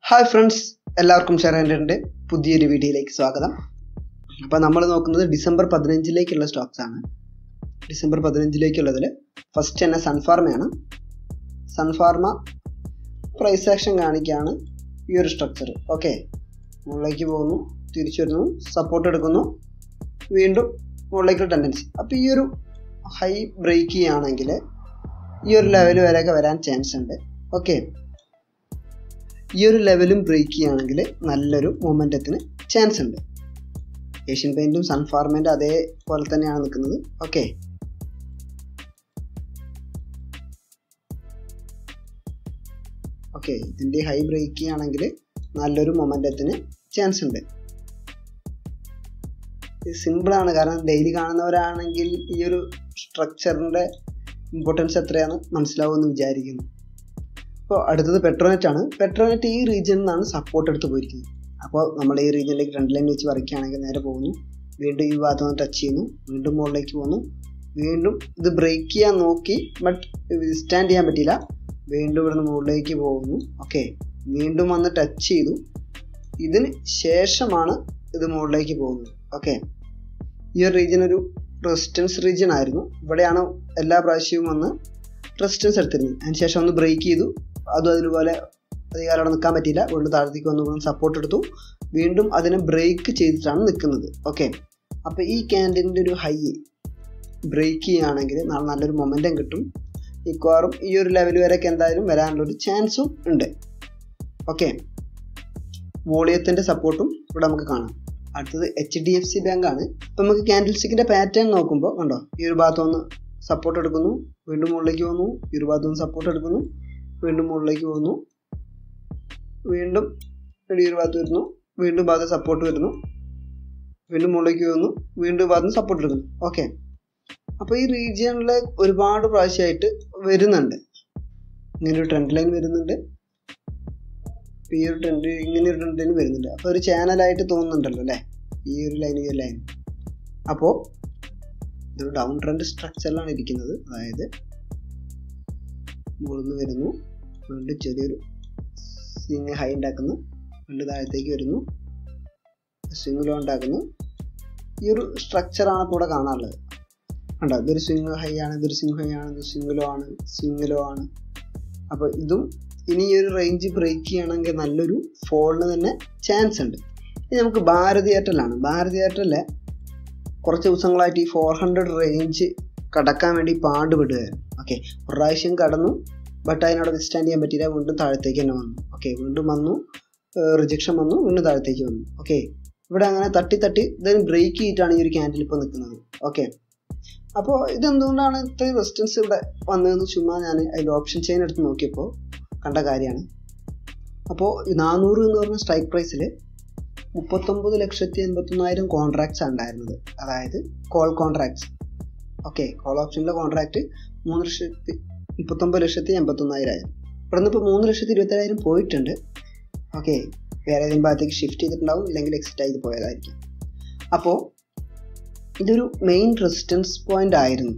hi friends എല്ലാവർക്കും ഷെയറിൻ്റെ പുതിയൊരു വീഡിയോയിലേക്ക് സ്വാഗതം അപ്പോൾ നമ്മൾ നോക്കുന്നത് ഡിസംബർ പതിനഞ്ചിലേക്കുള്ള സ്റ്റോക്സ് ആണ് ഡിസംബർ പതിനഞ്ചിലേക്കുള്ളതിൽ ഫസ്റ്റ് തന്നെ സൺഫാർമയാണ് സൺഫാർമ പ്രൈസ് ആക്ഷൻ കാണിക്കുകയാണ് ഈ ഒരു സ്ട്രക്ചർ ഓക്കെ മുകളിലേക്ക് പോകുന്നു തിരിച്ചു വരുന്നു സപ്പോർട്ട് എടുക്കുന്നു വീണ്ടും മുകളിലേക്കുള്ള ടെൻഡൻസി അപ്പോൾ ഈ ഒരു ഹൈ ബ്രേക്ക് ചെയ്യുകയാണെങ്കിൽ ഈ ഒരു ലെവൽ വരെയൊക്കെ വരാൻ ചാൻസ് ഉണ്ട് ഓക്കെ ഈ ഒരു ലെവലും ബ്രേക്ക് ചെയ്യുകയാണെങ്കിൽ നല്ലൊരു മൊമെൻറ്റത്തിന് ചാൻസ് ഉണ്ട് ഏഷ്യൻ പെയിൻറ്റും സൺഫാർമേൻ്റെ അതേപോലെ തന്നെയാണ് നിൽക്കുന്നത് ഓക്കെ ഓക്കെ ഇതിൻ്റെ ഹൈ ബ്രേക്ക് ചെയ്യുകയാണെങ്കിൽ നല്ലൊരു മൊമെൻറ്റത്തിന് ചാൻസ് ഉണ്ട് സിമ്പിളാണ് കാരണം ഡെയിലി കാണുന്നവരാണെങ്കിൽ ഈ ഒരു സ്ട്രക്ചറിൻ്റെ ഇമ്പോർട്ടൻസ് എത്രയാണ് മനസ്സിലാവുമെന്ന് വിചാരിക്കുന്നു അപ്പോൾ അടുത്തത് പെട്രോനെറ്റ് ആണ് പെട്രോനെറ്റ് ഈ റീജിയനിൽ നിന്നാണ് സപ്പോർട്ട് എടുത്ത് പോയിരിക്കുന്നത് അപ്പോൾ നമ്മൾ ഈ റീജിയനിലേക്ക് രണ്ട് ലൈൻ വെച്ച് വരയ്ക്കുകയാണെങ്കിൽ നേരെ പോകുന്നു വീണ്ടും ഈ ഭാഗത്ത് നിന്ന് ടച്ച് ചെയ്യുന്നു വീണ്ടും മുകളിലേക്ക് പോകുന്നു വീണ്ടും ഇത് ബ്രേക്ക് ചെയ്യാൻ നോക്കി ബട്ട് സ്റ്റാൻഡ് ചെയ്യാൻ പറ്റിയില്ല വീണ്ടും ഇവിടുന്ന് മുകളിലേക്ക് പോകുന്നു ഓക്കെ വീണ്ടും വന്ന് ടച്ച് ചെയ്തു ഇതിന് ശേഷമാണ് ഇത് മുകളിലേക്ക് പോകുന്നത് ഓക്കെ ഈ ഒരു റീജിയൻ ഒരു റെസിസ്റ്റൻസ് റീജിയൻ ആയിരുന്നു ഇവിടെയാണ് എല്ലാ പ്രാവശ്യവും വന്ന് റെസിസ്റ്റൻസ് എടുത്തിരുന്നത് അതിന് ശേഷം ഒന്ന് ബ്രേക്ക് ചെയ്തു അതും അതുപോലെ അധികാരം അവിടെ നിൽക്കാൻ പറ്റിയില്ല വീണ്ടും താഴത്തേക്ക് വന്ന് സപ്പോർട്ട് എടുത്തു വീണ്ടും അതിനെ ബ്രേക്ക് ചെയ്തിട്ടാണ് നിൽക്കുന്നത് ഓക്കെ അപ്പോൾ ഈ ക്യാൻഡിലിൻ്റെ ഒരു ഹൈ ബ്രേക്ക് ചെയ്യുകയാണെങ്കിൽ നാളെ നല്ലൊരു മൊമെൻറ്റം കിട്ടും മിക്കവാറും ഈ ഒരു ലെവൽ വരെയൊക്കെ എന്തായാലും വരാനുള്ളൊരു ചാൻസും ഉണ്ട് ഓക്കെ വോളിയത്തിൻ്റെ സപ്പോർട്ടും ഇവിടെ നമുക്ക് കാണാം അടുത്തത് H D F C bank ആണ് ഇപ്പം നമുക്ക് ക്യാൻഡിൽ സ്റ്റിക്കിൻ്റെ പാറ്റേൺ നോക്കുമ്പോൾ കണ്ടോ ഈ ഒരു ഭാഗത്ത് വന്ന് സപ്പോർട്ട് എടുക്കുന്നു വീണ്ടും മുകളിലേക്ക് പോകുന്നു ഈ ഒരു ഭാഗത്ത് നിന്ന് സപ്പോർട്ട് എടുക്കുന്നു വീണ്ടും മുകളിലേക്ക് പോകുന്നു വീണ്ടും ഈ ഒരു ഭാഗത്ത് വരുന്നു വീണ്ടും ഭാഗത്ത് സപ്പോർട്ട് വരുന്നു വീണ്ടും മുകളിലേക്ക് പോകുന്നു വീണ്ടും ഭാഗത്ത് നിന്ന് സപ്പോർട്ട് എടുക്കുന്നു ഓക്കെ അപ്പോൾ ഈ റീജിയണിൽ ഒരുപാട് പ്രാവശ്യമായിട്ട് വരുന്നുണ്ട് ഇങ്ങനെ ഒരു ട്രെൻഡ് ലൈൻ വരുന്നുണ്ട് ഈ ഒരു ട്രെൻഡ് ഇങ്ങനെ ഒരു ട്രെൻഡ് ലൈൻ വരുന്നുണ്ട് അപ്പോൾ ഒരു ചാനലായിട്ട് തോന്നുന്നുണ്ടല്ലോ അല്ലേ ഈ ഒരു ലൈൻ ഈ ഒരു ലൈൻ അപ്പോൾ ഇതൊരു ഡൗൺ ട്രെൻഡ് സ്ട്രക്ചറിലാണ് ഇരിക്കുന്നത് അതായത് മുകളിൽ നിന്ന് വരുന്നു വീണ്ടും ചെറിയൊരു സ്വിങ് ഹൈ ഉണ്ടാക്കുന്നു വീണ്ടും താഴത്തേക്ക് വരുന്നു സ്വിങ് ലോ ഉണ്ടാക്കുന്നു ഈ ഒരു സ്ട്രക്ചറാണ് ഇപ്പോൾ ഇവിടെ കാണാറുള്ളത് കണ്ടോ ഇതൊരു സ്വിങ് ഹൈ ആണ് ഇതൊരു സ്വിങ് ഹൈ ആണ് ഇതൊരു സ്വിങ് ലോ ആണ് സ്വിങ് ലോ ആണ് അപ്പോൾ ഇതും ഇനി ഈ ഒരു റേഞ്ച് ബ്രേക്ക് ചെയ്യണമെങ്കിൽ നല്ലൊരു ഫോളിന് തന്നെ ചാൻസ് ഉണ്ട് ഇനി നമുക്ക് ഭാരതി എയർടെല്ലാണ് ഭാരതി എയർടെല്ലെ കുറച്ച് ദിവസങ്ങളായിട്ട് ഈ ഫോർ ഹൺഡ്രഡ് റേഞ്ച് കടക്കാൻ വേണ്ടി പാടുപെടുകയായിരുന്നു ഓക്കെ ഒരു പ്രാവശ്യം കടന്നു ബട്ട് അതിനോട് വിസ്റ്റാൻഡ് ചെയ്യാൻ പറ്റിയില്ല വീണ്ടും താഴത്തേക്ക് തന്നെ വന്നു ഓക്കെ വീണ്ടും വന്നു റിജക്ഷൻ വന്നു വീണ്ടും താഴത്തേക്ക് വന്നു ഓക്കെ ഇവിടെ അങ്ങനെ തട്ടി തട്ടി ഇതിന് ബ്രേക്ക് ചെയ്തിട്ടാണ് ഈ ഒരു ക്യാൻഡിൽ ഇപ്പോൾ നിൽക്കുന്നത് ഓക്കെ അപ്പോൾ ഇതെന്തുകൊണ്ടാണ് ഇത്രയും റെസിസ്റ്റൻസ് ഇവിടെ വന്നതെന്ന് ചുമ്മാ ഞാൻ അതിൽ ഓപ്ഷൻ ചെയിൻ എടുത്ത് നോക്കിയപ്പോൾ കണ്ട കാര്യമാണ് അപ്പോൾ നാനൂറ് എന്ന് പറഞ്ഞ സ്ട്രൈക്ക് പ്രൈസിൽ മുപ്പത്തൊമ്പത് ലക്ഷത്തി എൺപത്തൊന്നായിരം കോൺട്രാക്ട്സ് ഉണ്ടായിരുന്നത് അതായത് കോൾ കോൺട്രാക്ട്സ് ഓക്കെ കോൾ ഓപ്ഷനിലെ കോൺട്രാക്ട് മൂന്ന് ലക്ഷത്തി മുപ്പത്തൊമ്പത് ലക്ഷത്തി എൺപത്തൊന്നായിരം ആയിരം ഇവിടെ നിന്ന് ഇപ്പോൾ മൂന്ന് ലക്ഷത്തി ഇരുപത്തേഴായിരം പോയിട്ടുണ്ട് ഓക്കെ വേറെ ഏതെങ്കിലും ഭാഗത്തേക്ക് ഷിഫ്റ്റ് ചെയ്തിട്ടുണ്ടാവും ഇല്ലെങ്കിൽ എക്സിറ്റ് ചെയ്ത് പോയതായിരിക്കും അപ്പോൾ ഇതൊരു മെയിൻ റെസിസ്റ്റൻസ് പോയിന്റ് ആയിരുന്നു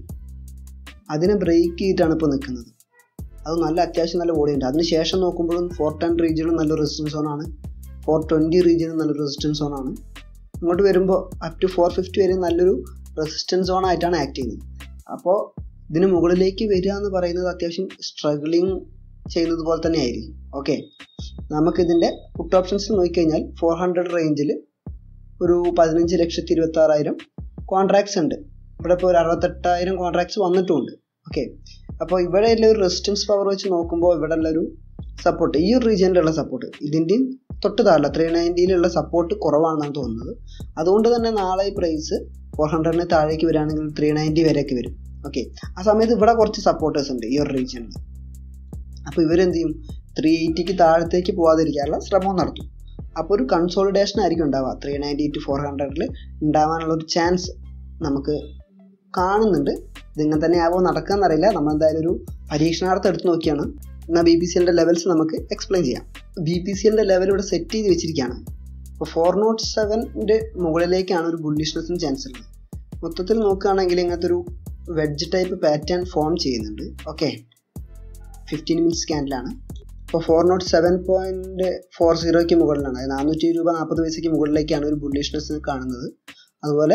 അതിനെ ബ്രേക്ക് ചെയ്തിട്ടാണ് ഇപ്പോൾ നിൽക്കുന്നത് അത് നല്ല അത്യാവശ്യം നല്ല ബോഡി ഉണ്ട് അതിന് ശേഷം നോക്കുമ്പോഴും ഫോർ ടെൻ റീജിയനും നല്ല റെസിസ്റ്റൻസ് സോണാണ് ഫോർ ട്വൻറ്റി റീജിയനും നല്ല റെസിസ്റ്റൻസ് സോണാണ് ഇങ്ങോട്ട് വരുമ്പോൾ അപ് ടു ഫോർ ഫിഫ്റ്റി വരെ നല്ലൊരു റെസിസ്റ്റൻസ് സോൺ ആയിട്ടാണ് ആക്ട് ചെയ്യുന്നത് അപ്പോൾ ഇതിന് മുകളിലേക്ക് വരിക എന്ന് പറയുന്നത് അത്യാവശ്യം സ്ട്രഗിളിങ് ചെയ്യുന്നത് പോലെ തന്നെ ആയിരിക്കും ഓക്കെ നമുക്കിതിൻ്റെ പുട്ട് ഓപ്ഷൻസ് നോക്കിക്കഴിഞ്ഞാൽ ഫോർ ഹൺഡ്രഡ് റേഞ്ചിൽ ഒരു പതിനഞ്ച് ലക്ഷത്തി ഇരുപത്തി ആറായിരം കോൺട്രാക്ട്സ് ഉണ്ട് ഇവിടെ ഇപ്പോൾ ഒരു അറുപത്തെട്ടായിരം കോൺട്രാക്ട്സ് വന്നിട്ടുമുണ്ട് ഓക്കെ അപ്പോൾ ഇവിടെ ഉള്ള ഒരു റെസിസ്റ്റൻസ് പവർ വെച്ച് നോക്കുമ്പോൾ ഇവിടെ ഉള്ള ഒരു സപ്പോർട്ട് ഈ ഒരു റീജിയനിലുള്ള സപ്പോർട്ട് ഇതിൻ്റെയും തൊട്ട് താഴെ ത്രീ നയൻറ്റിയിലുള്ള സപ്പോർട്ട് കുറവാണെന്നാണ് തോന്നുന്നത് അതുകൊണ്ട് തന്നെ നാളെ ഈ പ്രൈസ് ഫോർ ഹൺഡ്രഡിന് താഴേക്ക് വരികയാണെങ്കിൽ ത്രീ നയൻറ്റി വരെയൊക്കെ വരും ഓക്കെ ആ സമയത്ത് ഇവിടെ കുറച്ച് സപ്പോർട്ടേഴ്സ് ഉണ്ട് ഈ ഒരു റീജിയനിൽ അപ്പോൾ ഇവരെന്ത് ചെയ്യും ത്രീ എയ്റ്റിക്ക് താഴത്തേക്ക് പോകാതിരിക്കാനുള്ള ശ്രമം നടത്തും അപ്പോൾ ഒരു കൺസോളിഡേഷൻ ആയിരിക്കും ഉണ്ടാവുക ത്രീ നയൻറ്റി ടു ഫോർ ഹൺഡ്രഡിൽ ഉണ്ടാവാനുള്ള ഒരു ചാൻസ് നമുക്ക് കാണുന്നുണ്ട് ഇതിങ്ങനെ തന്നെ ആവോ നടക്കാന്നറിയില്ല നമ്മൾ എന്തായാലും ഒരു പരീക്ഷണാർത്ഥം എടുത്ത് നോക്കിയാണ് എന്നാൽ ബി പി സി എല്ലിൻ്റെ ലെവൽസ് നമുക്ക് എക്സ്പ്ലെയിൻ ചെയ്യാം ബി പി സി എല്ലിൻ്റെ ലെവൽ ഇവിടെ സെറ്റ് ചെയ്ത് വെച്ചിരിക്കുകയാണ് അപ്പോൾ ഫോർ നോട്ട് സെവൻ്റെ മുകളിലേക്കാണ് ഒരു ബുള്ളിഷ്നെസ്സിന് ചാൻസ് ഉള്ളത് മൊത്തത്തിൽ നോക്കുകയാണെങ്കിൽ ഇങ്ങനത്തെ ഒരു വെഡ്ജ് ടൈപ്പ് പാറ്റേൺ ഫോം ചെയ്യുന്നുണ്ട് ഓക്കെ ഫിഫ്റ്റീൻ മിനിറ്റ്സ് ക്യാൻഡിലാണ് ഇപ്പോൾ four nought seven point four സീറോയ്ക്ക് മുകളിലാണ് അതായത് നാനൂറ്റി രൂപ നാൽപ്പത് പൈസയ്ക്ക് മുകളിലേക്കാണ് ഒരു ബുള്ളിഷ്നെസ് കാണുന്നത് അതുപോലെ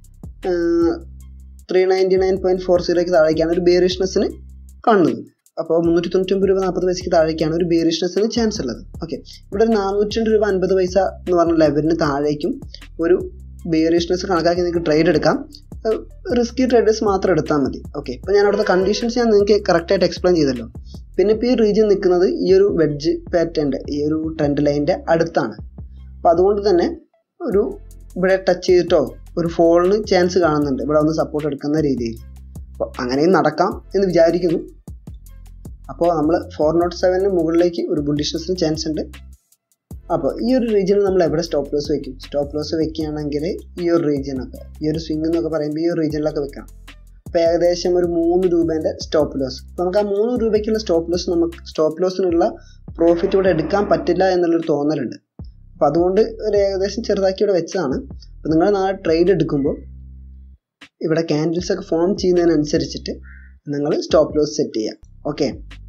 three ninety nine point four സീറോയ്ക്ക് താഴേക്കാണ് ഒരു ബേറിഷ്നെസ്സിന് കാണുന്നത് അപ്പോൾ മുന്നൂറ്റി തൊണ്ണൂറ്റൊമ്പത് രൂപ നാൽപ്പത് പൈസയ്ക്ക് താഴേക്കാണ് ഒരു ബേറിഷ്നെസ്സിന് ചാൻസ് ഉള്ളത് ഓക്കെ ഇവിടെ ഒരു നാനൂറ്റി രണ്ട് രൂപ അൻപത് പൈസ എന്ന് പറഞ്ഞ ലെവലിന് താഴേക്കും ഒരു ബേറിഷ്നെസ് കണക്കാക്കി നിങ്ങൾക്ക് ട്രേഡ് എടുക്കാം റിസ്കി ട്രേഡേഴ്സ് മാത്രം എടുത്താൽ മതി ഓക്കെ ഇപ്പോൾ ഞാൻ അവിടുത്തെ കണ്ടീഷൻസ് ഞാൻ നിങ്ങൾക്ക് കറക്റ്റായിട്ട് എക്സ്പ്ലെയിൻ ചെയ്തല്ലോ പിന്നെ ഇപ്പോൾ ഈ റീജിയൻ നിൽക്കുന്നത് ഈ ഒരു വെഡ്ജ് പാറ്റേണിൻ്റെ ഈ ഒരു ട്രെൻഡ് ലൈനിൻ്റെ അടുത്താണ് അപ്പോൾ അതുകൊണ്ട് തന്നെ ഒരു ഇവിടെ ടച്ച് ചെയ്തിട്ടോ ഒരു ഫോളിന് ചാൻസ് കാണുന്നുണ്ട് ഇവിടെ ഒന്ന് സപ്പോർട്ട് എടുക്കുന്ന രീതിയിൽ അപ്പോൾ അങ്ങനെയും നടക്കാം എന്ന് വിചാരിക്കുന്നു അപ്പോൾ നമ്മൾ ഫോർ നോട്ട് സെവനിന് മുകളിലേക്ക് ഒരു ബുള്ളിഷ്നെസ്സിന് ചാൻസ് ഉണ്ട് അപ്പോൾ ഈ ഒരു റീജിയനിൽ നമ്മൾ എവിടെ സ്റ്റോപ്പ് ലോസ് വെക്കും സ്റ്റോപ്പ് ലോസ് വെക്കുകയാണെങ്കിൽ ഈ ഒരു റീജിയനൊക്കെ ഈ ഒരു സ്വിംഗ് എന്നൊക്കെ പറയുമ്പോൾ ഈ ഒരു റീജിയനിലൊക്കെ വെക്കണം അപ്പോൾ ഏകദേശം ഒരു മൂന്ന് രൂപേൻ്റെ സ്റ്റോപ്പ് ലോസ് അപ്പോൾ നമുക്ക് ആ മൂന്ന് രൂപയ്ക്കുള്ള സ്റ്റോപ്പ് ലോസ് നമുക്ക് സ്റ്റോപ്പ് ലോസിനുള്ള പ്രോഫിറ്റ് ഇവിടെ എടുക്കാൻ പറ്റില്ല എന്നുള്ളൊരു തോന്നലുണ്ട് അപ്പോൾ അതുകൊണ്ട് ഒരു ഏകദേശം ചെറുതാക്കി ഇവിടെ വെച്ചതാണ് അപ്പോൾ നിങ്ങൾ നാളെ ട്രേഡ് എടുക്കുമ്പോൾ ഇവിടെ ക്യാൻഡിൽസ് ഒക്കെ ഫോം ചെയ്യുന്നതിനനുസരിച്ചിട്ട് നിങ്ങൾ സ്റ്റോപ്പ് ലോസ് സെറ്റ് ചെയ്യുക ഓക്കെ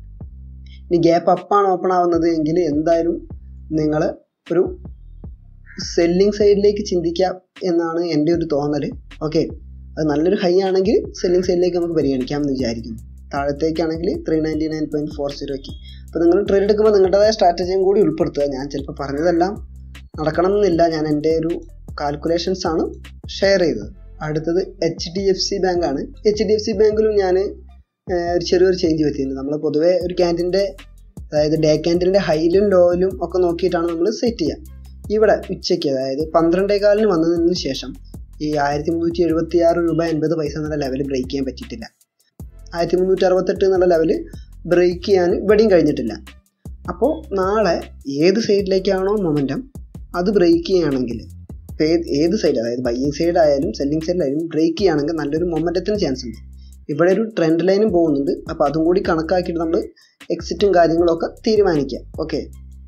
ഇനി ഗ്യാപ്പ് അപ്പാണ് ഓപ്പൺ ആവുന്നത് എങ്കിൽ എന്തായാലും നിങ്ങൾ ഒരു സെല്ലിംഗ് സൈഡിലേക്ക് ചിന്തിക്കാം എന്നാണ് എൻ്റെ ഒരു തോന്നൽ ഓക്കെ അത് നല്ലൊരു ഹൈ ആണെങ്കിൽ സെല്ലിംഗ് സൈഡിലേക്ക് നമുക്ക് പരിഗണിക്കാമെന്ന് വിചാരിക്കുന്നു താഴത്തേക്കാണെങ്കിൽ three ninety nine point four സീറോയ്ക്ക് അപ്പോൾ നിങ്ങൾ ട്രേഡ് എടുക്കുമ്പോൾ നിങ്ങളുടേതായ സ്ട്രാറ്റജിയും കൂടി ഉൾപ്പെടുത്തുക ഞാൻ ചിലപ്പോൾ പറഞ്ഞതെല്ലാം നടക്കണം എന്നില്ല ഞാൻ എൻ്റെ ഒരു കാൽക്കുലേഷൻസ് ആണ് ഷെയർ ചെയ്തത് അടുത്തത് എച്ച് ഡി എഫ് സി ബാങ്കാണ് എച്ച് ഡി എഫ് സി ബാങ്കിലും ഞാൻ ഒരു ചെറിയൊരു ചേഞ്ച് വരുത്തിയിട്ടുണ്ട് നമ്മൾ പൊതുവേ ഒരു ക്യാൻഡിൻ്റെ അതായത് ഡേ ക്യാൻഡിലിൻ്റെ ഹൈയിലും ലോയിലും ഒക്കെ നോക്കിയിട്ടാണ് നമ്മൾ സെറ്റ് ചെയ്യുക ഇവിടെ ഉച്ചയ്ക്ക് അതായത് പന്ത്രണ്ടേ കാലിന് വന്നതിന് ശേഷം ഈ ആയിരത്തി മുന്നൂറ്റി എഴുപത്തി ആറ് രൂപ എൺപത് പൈസ എന്നുള്ള ലെവൽ ബ്രേക്ക് ചെയ്യാൻ പറ്റിയിട്ടില്ല ആയിരത്തി മുന്നൂറ്റി അറുപത്തെട്ട് എന്നുള്ള ലെവൽ ബ്രേക്ക് ചെയ്യാൻ ഇവിടെയും കഴിഞ്ഞിട്ടില്ല അപ്പോൾ നാളെ ഏത് സൈഡിലേക്കാണോ മൊമെൻറ്റം അത് ബ്രേക്ക് ചെയ്യുകയാണെങ്കിൽ ഏത് ഏത് സൈഡ് അതായത് ബയ്യിങ് സൈഡ് ആയാലും സെല്ലിംഗ് സൈഡിലായാലും ബ്രേക്ക് ചെയ്യുകയാണെങ്കിൽ നല്ലൊരു മൊമെൻറ്റത്തിന് ചാൻസ് ഉണ്ട് ഇവിടെ ഒരു ട്രെൻഡ് ലൈനും പോകുന്നുണ്ട് അപ്പോൾ അതും കൂടി കണക്കാക്കിയിട്ട് നമ്മൾ എക്സിറ്റും കാര്യങ്ങളൊക്കെ തീരുമാനിക്കുക ഓക്കെ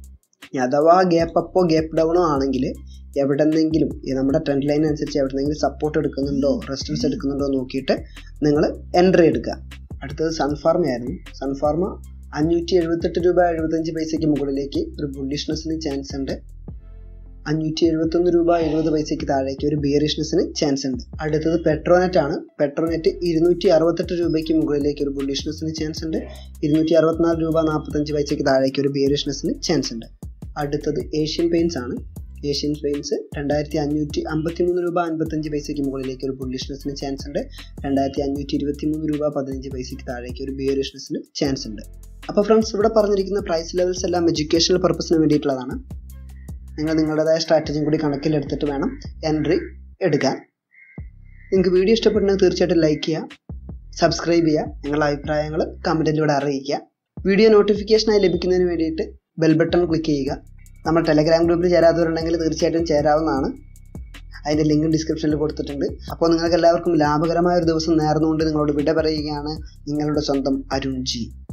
അഥവാ ഗ്യാപ്പ് അപ്പോ ഗ്യാപ്പ് ഡൗണോ ആണെങ്കിൽ എവിടെന്നെങ്കിലും ഈ നമ്മുടെ ട്രെൻഡ് ലൈൻ അനുസരിച്ച് എവിടെന്നെങ്കിലും സപ്പോർട്ട് എടുക്കുന്നുണ്ടോ റെസിസ്റ്റൻസ് എടുക്കുന്നുണ്ടോ നോക്കിയിട്ട് നിങ്ങൾ എൻട്രി എടുക്കുക അടുത്തത് സൺഫാർമ ആയിരുന്നു സൺഫാർമ അഞ്ഞൂറ്റി എഴുപത്തെട്ട് രൂപ എഴുപത്തഞ്ച് പൈസയ്ക്ക് മുകളിലേക്ക് ഒരു ബുള്ളിഷ്നെസ്സിന് ചാൻസ് ഉണ്ട് അഞ്ഞൂറ്റി എഴുപത്തൊന്ന് രൂപ എഴുപത് പൈസയ്ക്ക് താഴേക്ക് ഒരു ബിയറിഷ്നെസ്സിന് ചാൻസ് ഉണ്ട് അടുത്തത് പെട്രോനെറ്റ് ആണ് പെട്രോനെറ്റ് ഇരുന്നൂറ്റി അറുപത്തെട്ട് രൂപയ്ക്ക് മുകളിലേക്ക് ഒരു ബുള്ളിഷ്നെസ്സിന് ചാൻസ് ഉണ്ട് ഇരുന്നൂറ്റി അറുപത്തിനാല് രൂപ നാൽപ്പത്തഞ്ച് പൈസയ്ക്ക് താഴേക്ക് ഒരു ബിയറിഷ്നെസ്സിന് ചാൻസ് ഉണ്ട് അടുത്തത് ഏഷ്യൻ പെയിൻസ് ആണ് ഏഷ്യൻ പെയിൻസ് രണ്ടായിരത്തി അഞ്ഞൂറ്റി അമ്പത്തി മൂന്ന് രൂപ അൻപത്തഞ്ച് പൈസയ്ക്ക് മുകളിലേക്ക് ഒരു ബുള്ളിഷ്നെസ്സിന് ചാൻസ് ഉണ്ട് രണ്ടായിരത്തി അഞ്ഞൂറ്റി ഇരുപത്തി മൂന്ന് രൂപ പതിനഞ്ച് പൈസയ്ക്ക് താഴേക്ക് ഒരു ബിയറിഷ്നെസ്സിന് ചാൻസ് ഉണ്ട് അപ്പോൾ ഫ്രണ്ട്സ് ഇവിടെ പറഞ്ഞിരിക്കുന്ന പ്രൈസ് ലെവൽസ് എല്ലാം എഡ്യൂക്കേഷണൽ പർപ്പസിന് വേണ്ടിയിട്ടുള്ളതാണ് നിങ്ങൾ നിങ്ങളുടേതായ സ്ട്രാറ്റജിയും കൂടി കണക്കിലെടുത്തിട്ട് വേണം എൻട്രി എടുക്കാൻ നിങ്ങൾക്ക് വീഡിയോ ഇഷ്ടപ്പെട്ടുണ്ടെങ്കിൽ തീർച്ചയായിട്ടും ലൈക്ക് ചെയ്യുക സബ്സ്ക്രൈബ് ചെയ്യുക നിങ്ങളുടെ അഭിപ്രായങ്ങൾ കമൻറ്റിലൂടെ അറിയിക്കുക വീഡിയോ നോട്ടിഫിക്കേഷനായി ലഭിക്കുന്നതിന് വേണ്ടിയിട്ട് ബെൽ ബട്ടൺ ക്ലിക്ക് ചെയ്യുക നമ്മൾ ടെലഗ്രാം ഗ്രൂപ്പിൽ ചേരാത്തവരുണ്ടെങ്കിൽ തീർച്ചയായിട്ടും ചേരാവുന്നതാണ് അതിൻ്റെ ലിങ്ക് ഡിസ്ക്രിപ്ഷനിൽ കൊടുത്തിട്ടുണ്ട് അപ്പോൾ നിങ്ങൾക്ക് എല്ലാവർക്കും ലാഭകരമായ ഒരു ദിവസം നേർന്നുകൊണ്ട് നിങ്ങളോട് വിട പറയുകയാണ് നിങ്ങളുടെ സ്വന്തം അരുൺ ജി